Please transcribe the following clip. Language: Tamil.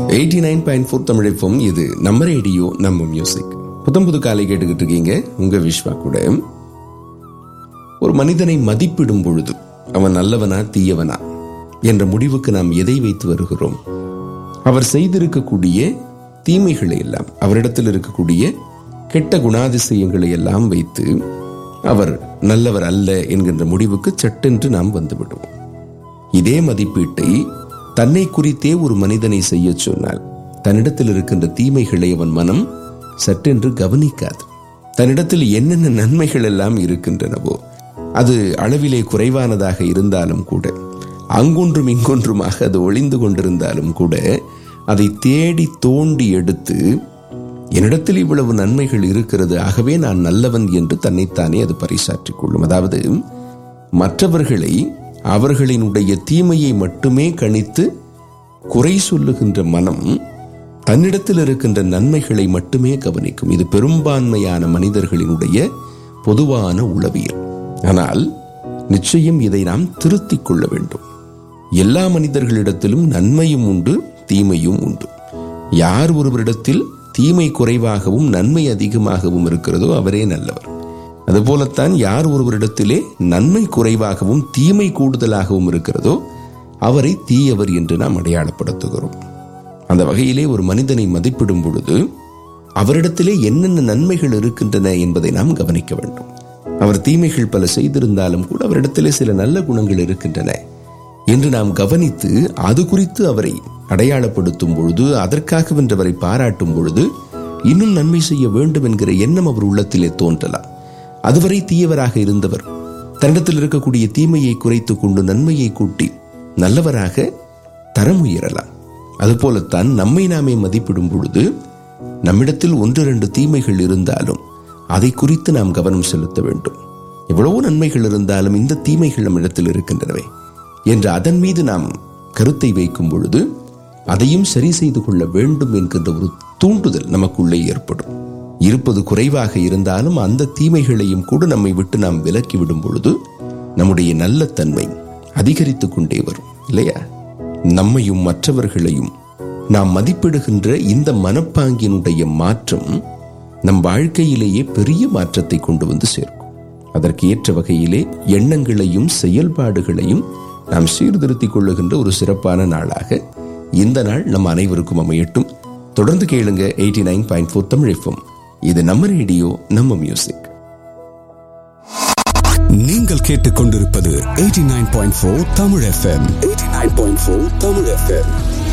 எயிட்டி நைன் பாயிண்ட் ஃபோர் தமிழைப்போம் இது நம்ம ரேடியோ நம்ம மியூசிக் புத்தம் புது காலை கேட்டுக்கிட்டு இருக்கீங்க உங்க விஸ்வா கூட ஒரு மனிதனை மதிப்பிடும் பொழுது அவன் நல்லவனா தீயவனா என்ற முடிவுக்கு நாம் எதை வைத்து வருகிறோம் அவர் செய்திருக்கக்கூடிய தீமைகளை எல்லாம் அவரிடத்தில் இருக்கக்கூடிய கெட்ட குணாதிசயங்களை எல்லாம் வைத்து அவர் நல்லவர் அல்ல என்கின்ற முடிவுக்கு சட்டென்று நாம் வந்து விடுவோம் இதே மதிப்பீட்டை தன்னை குறித்தே ஒரு மனிதனை செய்ய சொன்னால் தன்னிடத்தில் இருக்கின்ற தீமைகளை அவன் மனம் சட்டென்று கவனிக்காது தன்னிடத்தில் என்னென்ன நன்மைகள் எல்லாம் இருக்கின்றனவோ அது அளவிலே குறைவானதாக இருந்தாலும் கூட அங்கொன்றும் இங்கொன்றுமாக அது ஒளிந்து கொண்டிருந்தாலும் கூட அதை தேடி தோண்டி எடுத்து என்னிடத்தில் இவ்வளவு நன்மைகள் இருக்கிறது ஆகவே நான் நல்லவன் என்று தன்னைத்தானே அது பரிசாற்றிக் கொள்ளும் அதாவது மற்றவர்களை அவர்களினுடைய தீமையை மட்டுமே கணித்து குறை சொல்லுகின்ற மனம் தன்னிடத்தில் இருக்கின்ற நன்மைகளை மட்டுமே கவனிக்கும் இது பெரும்பான்மையான மனிதர்களினுடைய பொதுவான உளவியல் ஆனால் நிச்சயம் இதை நாம் திருத்திக் கொள்ள வேண்டும் எல்லா மனிதர்களிடத்திலும் நன்மையும் உண்டு தீமையும் உண்டு யார் ஒருவரிடத்தில் தீமை குறைவாகவும் நன்மை அதிகமாகவும் இருக்கிறதோ அவரே நல்லவர் அதுபோலத்தான் யார் ஒருவரிடத்திலே நன்மை குறைவாகவும் தீமை கூடுதலாகவும் இருக்கிறதோ அவரை தீயவர் என்று நாம் அடையாளப்படுத்துகிறோம் அந்த வகையிலே ஒரு மனிதனை மதிப்பிடும் பொழுது அவரிடத்திலே என்னென்ன நன்மைகள் இருக்கின்றன என்பதை நாம் கவனிக்க வேண்டும் அவர் தீமைகள் பல செய்திருந்தாலும் கூட அவரிடத்திலே சில நல்ல குணங்கள் இருக்கின்றன என்று நாம் கவனித்து அது குறித்து அவரை அடையாளப்படுத்தும் பொழுது அதற்காக வென்றவரை பாராட்டும் பொழுது இன்னும் நன்மை செய்ய வேண்டும் என்கிற எண்ணம் அவர் உள்ளத்திலே தோன்றலாம் அதுவரை தீயவராக இருந்தவர் தன்னிடத்தில் இருக்கக்கூடிய தீமையை குறைத்துக் கொண்டு நன்மையை கூட்டி நல்லவராக தரம் உயரலாம் அதுபோலத்தான் நம்மை நாமே மதிப்பிடும் பொழுது நம்மிடத்தில் ஒன்று இரண்டு தீமைகள் இருந்தாலும் அதை குறித்து நாம் கவனம் செலுத்த வேண்டும் எவ்வளவோ நன்மைகள் இருந்தாலும் இந்த தீமைகள் நம்மிடத்தில் இருக்கின்றனவே என்று அதன் மீது நாம் கருத்தை வைக்கும் பொழுது அதையும் சரி செய்து கொள்ள வேண்டும் என்கின்ற ஒரு தூண்டுதல் நமக்குள்ளே ஏற்படும் இருப்பது குறைவாக இருந்தாலும் அந்த தீமைகளையும் கூட நம்மை விட்டு நாம் விலக்கி விடும் பொழுது நம்முடைய நல்ல தன்மை அதிகரித்துக் கொண்டே வரும் இல்லையா நம்மையும் மற்றவர்களையும் நாம் மதிப்பிடுகின்ற இந்த மனப்பாங்கினுடைய மாற்றம் நம் வாழ்க்கையிலேயே பெரிய மாற்றத்தை கொண்டு வந்து சேர்க்கும் அதற்கு ஏற்ற வகையிலே எண்ணங்களையும் செயல்பாடுகளையும் நாம் சீர்திருத்திக் கொள்ளுகின்ற ஒரு சிறப்பான நாளாக இந்த நாள் நம் அனைவருக்கும் அமையட்டும் தொடர்ந்து கேளுங்க eighty nine point four Tamil இது நம்ம ரேடியோ நம்ம மியூசிக் நீங்கள் கேட்டுக்கொண்டிருப்பது 89.4 தமிழ் எஃப்எம் 89.4 தமிழ் எஃப்எம்